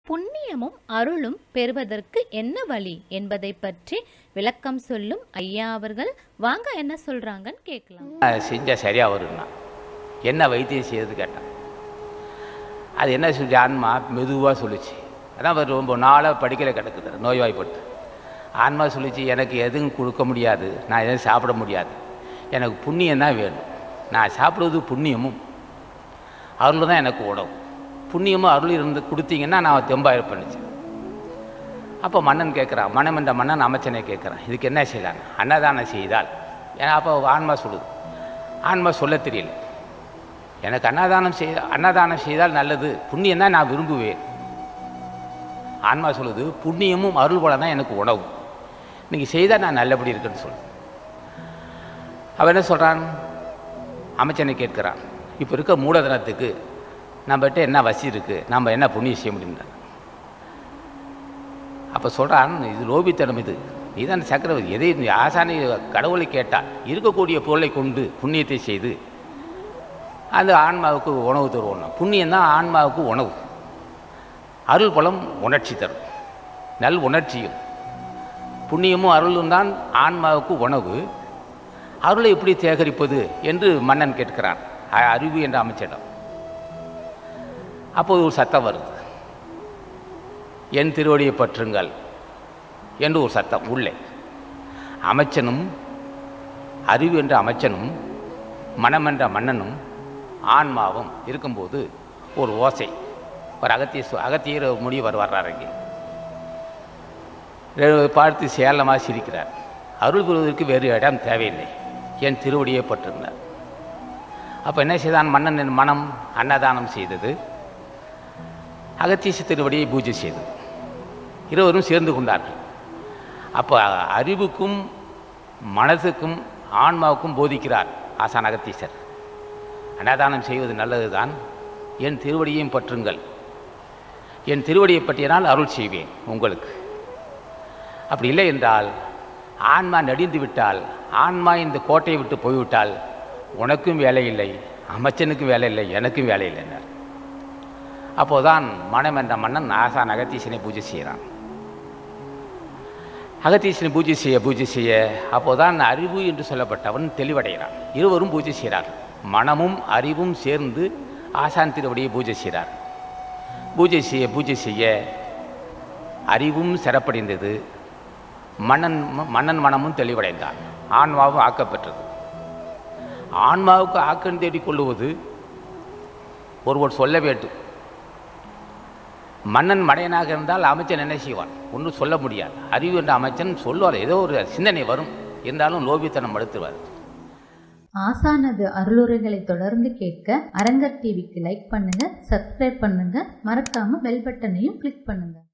புண்ணியமும் அருளும் பெறுவதற்கு என்ன வழி என்பதை பற்றி விளக்கம் சொல்லும் ஐயா அவர்கள் வாங்க என்ன சொல்றாங்கன்னு கேட்கலாம் செஞ்சால் சரியாக வரும்னா என்ன வைத்தியம் செய்யறது கேட்டான் அது என்ன சொல்லி ஆன்மா மெதுவாக சொல்லுச்சு அதான் அவர் ரொம்ப நாளாக படிக்கல கிடக்குது நோய்வாய்ப்பட்டு ஆன்மா சொல்லிச்சு எனக்கு எதுவும் கொடுக்க முடியாது நான் எதுவும் சாப்பிட முடியாது எனக்கு புண்ணியம் தான் வேணும் நான் சாப்பிடுவது புண்ணியமும் அருள் தான் எனக்கு உணவு புண்ணியமும் அருள் இருந்து கொடுத்தீங்கன்னா நான் தெம்பாக இருப்பேன்னுச்சு அப்போ மன்னன் கேட்குறான் மனம் என்ற மன்னன் அமைச்சனை கேட்குறான் இதுக்கு என்ன செய்யலாம் அன்னதானம் செய்தால் ஏன்னா அப்போ ஆன்மா சொல்லுது ஆன்மா சொல்ல தெரியல எனக்கு அன்னதானம் செய் அன்னதானம் செய்தால் நல்லது புண்ணியம் தான் நான் விரும்புவேன் ஆன்மா சொல்லுது புண்ணியமும் அருள் போல தான் எனக்கு உணவு நீங்கள் செய்தால் நான் நல்லபடி இருக்குன்னு சொல்லு அவன் என்ன சொல்கிறான் அமைச்சனை கேட்குறான் இப்போ இருக்க மூலதனத்துக்கு நம்மகிட்ட என்ன வசி இருக்குது நம்ம என்ன புண்ணியம் செய்ய முடியுன்றான் அப்போ சொல்கிறான் இது லோபித்தனம் இது நீதான் சக்கரவர்த்தி எதை நீ ஆசானி கடவுளை கேட்டால் இருக்கக்கூடிய பொருளை கொண்டு புண்ணியத்தை செய்து அந்த ஆன்மாவுக்கு உணவு தருவோம் புண்ணியம் தான் ஆன்மாவுக்கு உணவு அருள் பலம் உணர்ச்சி தரும் நல் உணர்ச்சியும் புண்ணியமும் அருளும் தான் ஆன்மாவுக்கு உணவு அருளை எப்படி சேகரிப்பது என்று மன்னன் கேட்கிறான் அ- அறிவு என்ற அமைச்சரிடம் அப்போது ஒரு சத்தம் வருது என் திருவடியை பற்றுங்கள் என்று ஒரு சத்தம் உள்ளே அமைச்சனும் அறிவு என்ற அமைச்சனும் மனம் என்ற மன்னனும் ஆன்மாவும் இருக்கும்போது ஒரு ஓசை ஒரு அகத்திய சு- அகத்தியர் முனிவர் வர்றார் இங்கே ரெ- பார்த்து சேலமாக சிரிக்கிறார் அருள் பெறுவதற்கு வேறு இடம் தேவையில்லை என் திருவடியை பற்றுங்கள் அப்போ என்ன செய்தான் மன்னன் என் மனம் அன்னதானம் செய்தது அகத்தீச திருவடியை பூஜை செய்தது இருவரும் சேர்ந்து கொண்டார்கள் அப்போ அறிவுக்கும் மனதுக்கும் ஆன்மாவுக்கும் போதிக்கிறார் ஆசான் அகத்தீசர் அன்னதானம் செய்வது நல்லதுதான் என் திருவடியையும் பற்றுங்கள் என் திருவடியை பற்றியனால் அருள் செய்வேன் உங்களுக்கு அப்படி இல்லை என்றால் ஆன்மா நடிந்து விட்டால் ஆன்மா இந்த கோட்டையை விட்டு போய்விட்டால் உனக்கும் வேலை இல்லை அமைச்சனுக்கும் வேலை இல்லை எனக்கும் வேலை இல்லைன்னார் அப்போதான் மனம் என்ற மன்னன் ஆசான் அகத்தீசனை பூஜை செய்கிறான் அகத்தீசனை பூஜை செய்ய பூஜை செய்ய அப்போதான் அறிவு என்று சொல்லப்பட்டவன் தெளிவடைகிறான் இருவரும் பூஜை செய்கிறார்கள் மனமும் அறிவும் சேர்ந்து ஆசான் திருவடியை பூஜை செய்கிறார் பூஜை செய்ய பூஜை செய்ய அறிவும் சிறப்படைந்தது மன்னன் மன்னன் மனமும் தெளிவடைந்தான் ஆன்மாவும் ஆக்கப்பெற்றது ஆன்மாவுக்கு ஆக்கம் தேடிக் கொள்ளுவது ஒருவர் சொல்ல வேண்டும் மன்னன் மடையனாக இருந்தால் அமைச்சன் என்ன செய்வான் ஒன்றும் சொல்ல முடியாது அறிவு என்ற அமைச்சன் சொல்லுவார் ஏதோ ஒரு சிந்தனை வரும் இருந்தாலும் லோபித்தனம் படுத்துவார் ஆசானது அருளுரைகளை தொடர்ந்து கேட்க அரங்கர் டிவிக்கு லைக் பண்ணுங்க சப்ஸ்கிரைப் பண்ணுங்க மறக்காம பெல் பட்டனையும் கிளிக் பண்ணுங்க